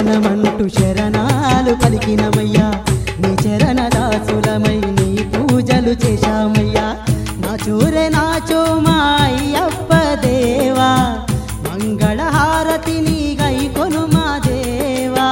శరణమంటూ శరణాలు పలికినమయ్యా నీ చరణ దాసులమై నీ పూజలు చేశామయ్యా నా చూరే నాచో మా అయ్యప్ప దేవా మంగళహారతి నీ గై కొను మా దేవా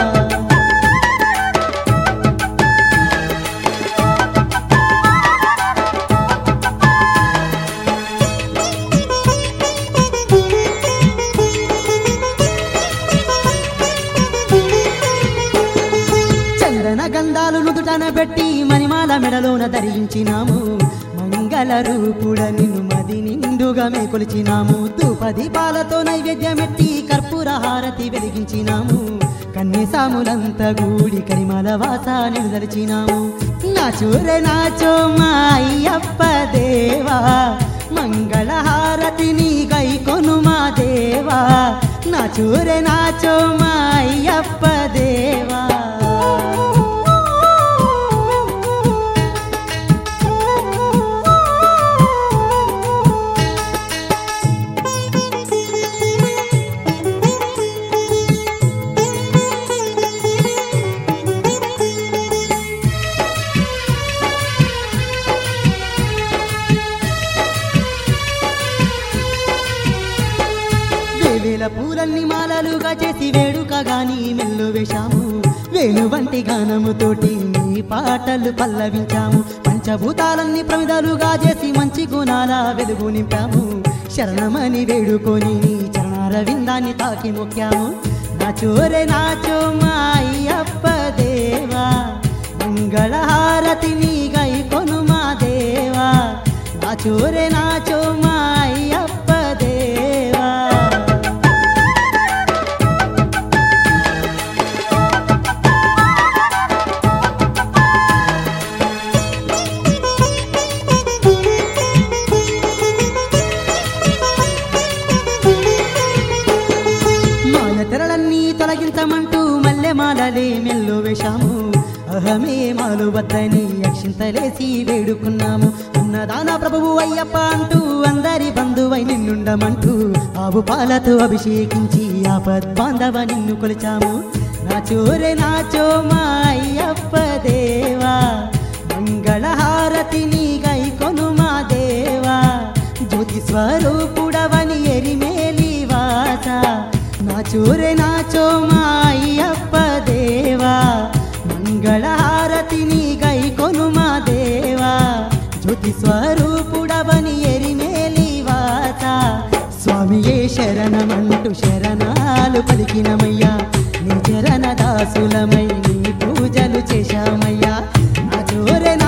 చందన గంధాలు నుదుటన పెట్టి మణిమాల మెడలోన ధరించినాము మంగళ రూపుడ నిన్ను మది నిండుగా మే కొలిచినాము ధూపదీపాలతో నైవేద్యమెట్టి కర్పూర హారతి వెలిగించినాము కన్యసాములంత గూడి కరిమల వాస నిలుదలిచినాము నా చూరే నాచో మా అయ్యప్ప దేవా మంగళ హారతి నీ గై కొను మా దేవా నా చూరే నాచో మా అయ్యప్ప దేవా వేవేల పూలన్ని మాలలుగా చేసి వేడుకగాని మెల్లు వేశాము వేణు వంటి గానముతోటి నీ పాటలు పల్లవించాము పంచభూతాలన్నీ ప్రమిదలుగా చేసి మంచి గుణాల వెలుగు నింపాము శరణమని వేడుకొని నీ చరణాల విందాన్ని తాకి మొక్కాము నా చోరే నాచో మా అయ్యప్ప దేవా మంగళహారతి నీ గై కొను మా దేవా నా చోరే నాచో మా అయ్యప్ప దేవా మాయ తెరలన్నీ తొలగించమంటూ మల్లె మాలలే మెల్లు వేశాము అహమే మాలు వద్దని అక్షింతలేసి వేడుకున్నాము అన్నదాన ప్రభువు అయ్యప్ప అంటూ అందరి బంధువై నిన్నుండమంటూ ఆవు పాలతో అభిషేకించి ఆపద్బాంధవ నిన్ను కొలిచాము నా చోరే నాచో మా అయ్యప్ప దేవా మంగళహారతి నీ గై కొను మా దేవా జ్యోతి స్వరూపుడవని ఎరిమేలి వాస నా చూరే నాచో మా అయ్యప్ప దేవా మంగళహారతి నీ గై కొను మా దేవా జ్యోతి స్వరూపుడవని ఎరిమేలి వాస స్వామియే శరణమంటూ శరణాలు పలికినమయ్యా నీ చరణ దాసులమై నీ పూజలు చేశామయ్యా నా చోరే